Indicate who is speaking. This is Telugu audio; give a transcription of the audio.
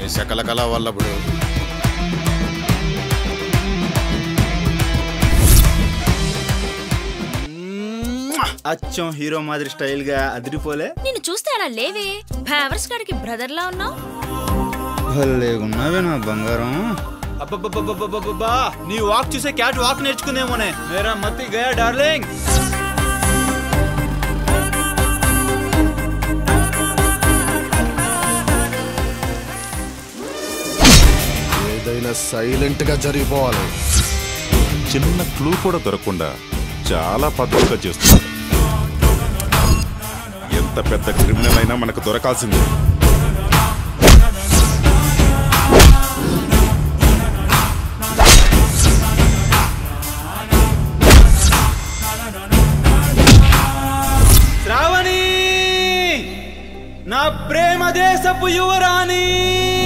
Speaker 1: సకల కళ వల్లభుడు
Speaker 2: అచ్చం హీరో మాదిరి స్టైల్ గా అదిరిపోలే
Speaker 3: నిన్ను చూస్తే అలా లేవే భావర్స్ గారికి బ్రదర్ లా ఉన్నావు
Speaker 2: భలే ఉన్నావే నా బంగారం
Speaker 4: అబ్బబ్బబ్బబ్బబ్బబ్బా నీ వాక్ చూసే క్యాట్ వాక్ నేర్చుకుందేమోనే మేరా మతి గయా డార్లింగ్
Speaker 1: ఏదైనా సైలెంట్ గా జరిగిపోవాలి
Speaker 5: చిన్న క్లూ కూడా దొరకకుండా చాలా పద్ధతిగా చేస్తున్నారు ఎంత పెద్ద క్రిమినల్ అయినా మనకు దొరకాల్సిందే
Speaker 4: శ్రావణి నా ప్రేమ దేశపు యువరాణి